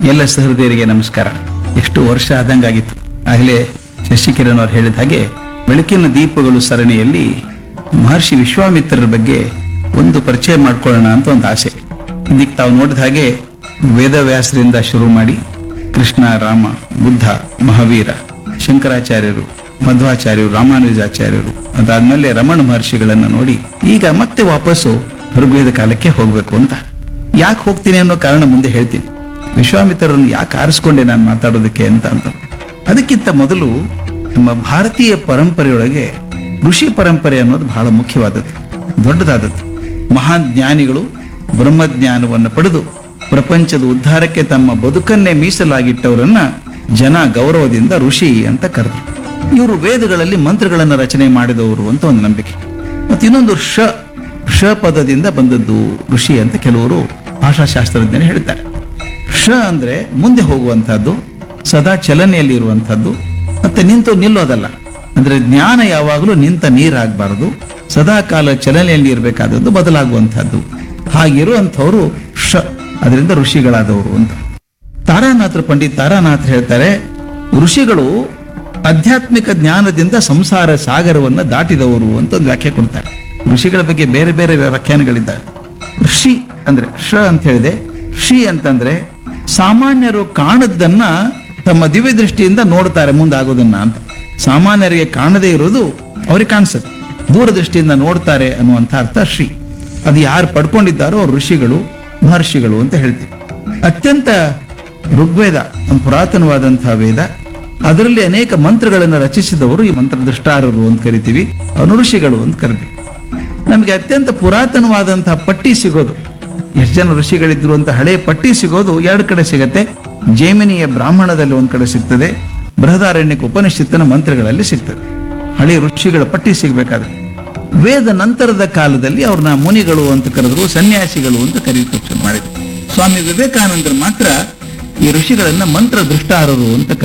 ಎಲ್ಲ ಸಹೃದಯರಿಗೆ ನಮಸ್ಕಾರ ಎಷ್ಟು ವರ್ಷ ಆದಂಗಾಗಿತ್ತು ಆಗಲೇ ಶಶಿಕಿರಣ್ ಅವ್ರು ಹೇಳಿದ ಹಾಗೆ ಬೆಳಕಿನ ದೀಪಗಳು ಸರಣಿಯಲ್ಲಿ ಮಹರ್ಷಿ ವಿಶ್ವಾಮಿತ್ರರ ಬಗ್ಗೆ ಒಂದು ಪರಿಚಯ ಮಾಡ್ಕೊಳ್ಳೋಣ ಅಂತ ಒಂದು ಆಸೆ ಇದಕ್ಕೆ ತಾವು ನೋಡಿದ ಹಾಗೆ ವೇದವ್ಯಾಸರಿಂದ ಶುರು ಮಾಡಿ ಕೃಷ್ಣ ರಾಮ ಬುದ್ಧ ಮಹಾವೀರ ಶಂಕರಾಚಾರ್ಯರು ಮಧ್ವಾಚಾರ್ಯರು ರಾಮಾನುಜಾಚಾರ್ಯರು ಅದಾದ್ಮೇಲೆ ರಮಣ ಮಹರ್ಷಿಗಳನ್ನ ನೋಡಿ ಈಗ ಮತ್ತೆ ವಾಪಸ್ಸು ಋಗ್ವೇದ ಕಾಲಕ್ಕೆ ಹೋಗ್ಬೇಕು ಅಂತ ಯಾಕೆ ಹೋಗ್ತೀನಿ ಅನ್ನೋ ಕಾರಣ ಮುಂದೆ ಹೇಳ್ತೀನಿ ವಿಶ್ವಾಮಿತ್ರರನ್ನು ಯಾಕೆ ಆರಿಸ್ಕೊಂಡೆ ನಾನು ಮಾತಾಡೋದಕ್ಕೆ ಅಂತ ಅಂತ ಅದಕ್ಕಿಂತ ಮೊದಲು ನಮ್ಮ ಭಾರತೀಯ ಪರಂಪರೆಯೊಳಗೆ ಋಷಿ ಪರಂಪರೆ ಅನ್ನೋದು ಬಹಳ ಮುಖ್ಯವಾದದ್ದು ದೊಡ್ಡದಾದದ್ದು ಮಹಾನ್ ಜ್ಞಾನಿಗಳು ಬ್ರಹ್ಮಜ್ಞಾನವನ್ನು ಪಡೆದು ಪ್ರಪಂಚದ ಉದ್ಧಾರಕ್ಕೆ ತಮ್ಮ ಬದುಕನ್ನೇ ಮೀಸಲಾಗಿಟ್ಟವರನ್ನ ಜನ ಗೌರವದಿಂದ ಋಷಿ ಅಂತ ಕರೆದ್ರು ಇವರು ವೇದಗಳಲ್ಲಿ ಮಂತ್ರಗಳನ್ನು ರಚನೆ ಮಾಡಿದವರು ಅಂತ ಒಂದು ನಂಬಿಕೆ ಮತ್ತು ಇನ್ನೊಂದು ಶ ಶ ಪದದಿಂದ ಬಂದದ್ದು ಋಷಿ ಅಂತ ಕೆಲವರು ಭಾಷಾಶಾಸ್ತ್ರಜ್ಞರು ಹೇಳ್ತಾರೆ ಶ ಅಂದ್ರೆ ಮುಂದೆ ಹೋಗುವಂತಹದ್ದು ಸದಾ ಚಲನೆಯಲ್ಲಿ ಇರುವಂತಹದ್ದು ಮತ್ತೆ ನಿಂತು ನಿಲ್ಲೋದಲ್ಲ ಅಂದ್ರೆ ಜ್ಞಾನ ಯಾವಾಗಲೂ ನಿಂತ ನೀರಾಗಬಾರದು ಸದಾ ಕಾಲ ಚಲನೆಯಲ್ಲಿ ಇರಬೇಕಾದದ್ದು ಬದಲಾಗುವಂತಹದ್ದು ಹಾಗಿರುವಂಥವ್ರು ಶ ಅದರಿಂದ ಋಷಿಗಳಾದವರು ಅಂತ ತಾರಾನಾಥರು ಪಂಡಿತ್ ತಾರಾನಾಥ್ ಹೇಳ್ತಾರೆ ಋಷಿಗಳು ಆಧ್ಯಾತ್ಮಿಕ ಜ್ಞಾನದಿಂದ ಸಂಸಾರ ಸಾಗರವನ್ನ ದಾಟಿದವರು ಅಂತ ಒಂದು ವ್ಯಾಖ್ಯೆ ಕೊಡ್ತಾರೆ ಋಷಿಗಳ ಬಗ್ಗೆ ಬೇರೆ ಬೇರೆ ವ್ಯಾಖ್ಯಾನಗಳಿದ್ದಾವೆ ಋಷಿ ಅಂದ್ರೆ ಶ ಅಂತ ಹೇಳಿದೆ ಷಿ ಅಂತಂದ್ರೆ ಸಾಮಾನ್ಯರು ಕಾಣದ್ದನ್ನ ತಮ್ಮ ದಿವ್ಯ ದೃಷ್ಟಿಯಿಂದ ನೋಡ್ತಾರೆ ಮುಂದಾಗೋದನ್ನ ಅಂತ ಸಾಮಾನ್ಯರಿಗೆ ಕಾಣದೇ ಇರೋದು ಅವ್ರಿಗೆ ಕಾಣಿಸುತ್ತೆ ದೂರದೃಷ್ಟಿಯಿಂದ ನೋಡ್ತಾರೆ ಅನ್ನುವಂಥ ಅರ್ಥ ಶ್ರೀ ಅದು ಯಾರು ಪಡ್ಕೊಂಡಿದ್ದಾರೋ ಅವ್ರು ಋಷಿಗಳು ಮಹರ್ಷಿಗಳು ಅಂತ ಹೇಳ್ತೀವಿ ಅತ್ಯಂತ ಋಗ್ವೇದ ಒಂದು ಪುರಾತನವಾದಂತಹ ವೇದ ಅದರಲ್ಲಿ ಅನೇಕ ಮಂತ್ರಗಳನ್ನು ರಚಿಸಿದವರು ಈ ಮಂತ್ರ ದೃಷ್ಟಾರರು ಅಂತ ಕರಿತೀವಿ ಅವನು ಋಷಿಗಳು ಅಂತ ಕರಿತೀವಿ ನಮಗೆ ಅತ್ಯಂತ ಪುರಾತನವಾದಂತಹ ಪಟ್ಟಿ ಸಿಗೋದು ಎಷ್ಟು ಜನ ಋಷಿಗಳಿದ್ರು ಅಂತ ಹಳೆಯ ಪಟ್ಟಿ ಸಿಗೋದು ಎರಡು ಕಡೆ ಸಿಗತ್ತೆ ಜೈಮಿನಿಯ ಬ್ರಾಹ್ಮಣದಲ್ಲಿ ಒಂದ್ ಕಡೆ ಸಿಗ್ತದೆ ಬೃಹದಾರಣ್ಯಕ ಉಪನಿಷತ್ತಿನ ಮಂತ್ರಗಳಲ್ಲಿ ಸಿಗ್ತದೆ ಹಳೆಯ ಋಷಿಗಳ ಪಟ್ಟಿ ಸಿಗ್ಬೇಕಾದ್ರೆ ವೇದ ನಂತರದ ಕಾಲದಲ್ಲಿ ಅವ್ರನ್ನ ಮುನಿಗಳು ಅಂತ ಕರೆದ್ರು ಸನ್ಯಾಸಿಗಳು ಅಂತ ಕರೆಯುತ್ತೆ ಶುರು ಮಾಡಿದ್ರು ಸ್ವಾಮಿ ವಿವೇಕಾನಂದರು ಮಾತ್ರ ಈ ಋಷಿಗಳನ್ನ ಮಂತ್ರ ದೃಷ್ಟಾರರು ಅಂತ ಕರೆದ್ರು